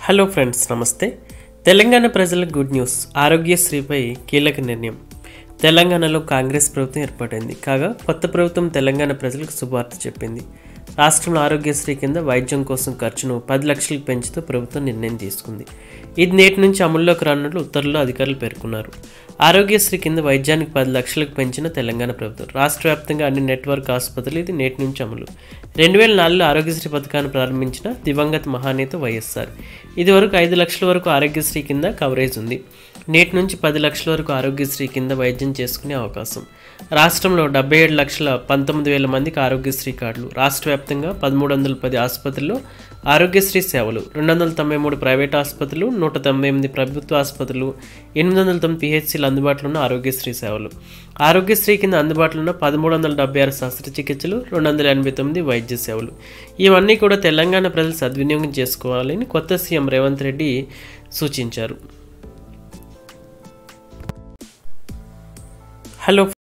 hello friends నమస్తే తెలంగాణ ప్రజలకు good news ఆరోగ్యశ్రీపై కీలక నిర్ణయం తెలంగాణలో కాంగ్రెస్ ప్రభుత్వం ఏర్పాటైంది కాగా కొత్త ప్రభుత్వం తెలంగాణ ప్రజలకు శుభార్త చెప్పింది రాష్ట్రంలో ఆరోగ్యశ్రీ కింద వైద్యం కోసం ఖర్చును పది లక్షలకు పెంచుతూ ప్రభుత్వం నిర్ణయం తీసుకుంది ఇది నేటి నుంచి అమల్లోకి రానున్నట్లు ఉత్తర్వుల్లో అధికారులు పేర్కొన్నారు ఆరోగ్యశ్రీ కింద వైద్యానికి పది లక్షలకు పెంచిన తెలంగాణ ప్రభుత్వం రాష్ట్ర వ్యాప్తంగా అన్ని నెట్వర్క్ ఆసుపత్రులు ఇది నేటి నుంచి అమలు రెండు వేల నాలుగులో ఆరోగ్యశ్రీ పథకాన్ని ప్రారంభించిన దివంగత మహానేత వైఎస్ఆర్ ఇదివరకు ఐదు లక్షల వరకు ఆరోగ్యశ్రీ కింద కవరేజ్ ఉంది నేటి నుంచి పది లక్షల వరకు ఆరోగ్యశ్రీ కింద వైద్యం చేసుకునే అవకాశం రాష్ట్రంలో డెబ్బై ఏడు లక్షల పంతొమ్మిది వేల మందికి ఆరోగ్యశ్రీ కార్డులు రాష్ట్ర వ్యాప్తంగా పదమూడు వందల పది ఆసుపత్రుల్లో ఆరోగ్యశ్రీ సేవలు రెండు వందల తొంభై మూడు ప్రైవేట్ ఆసుపత్రులు నూట తొంభై ఎనిమిది ప్రభుత్వ ఆసుపత్రులు ఎనిమిది వందల తొమ్మిది పిహెచ్సీలు అందుబాటులో ఉన్న ఆరోగ్యశ్రీ సేవలు ఆరోగ్యశ్రీ కింద అందుబాటులో ఉన్న పదమూడు వందల డెబ్బై ఆరు శస్త్రచికిత్సలు రెండు వందల ఎనభై తొమ్మిది వైద్య సేవలు ఇవన్నీ కూడా తెలంగాణ ప్రజలు సద్వినియోగం చేసుకోవాలని కొత్త సీఎం రేవంత్ రెడ్డి సూచించారు హలో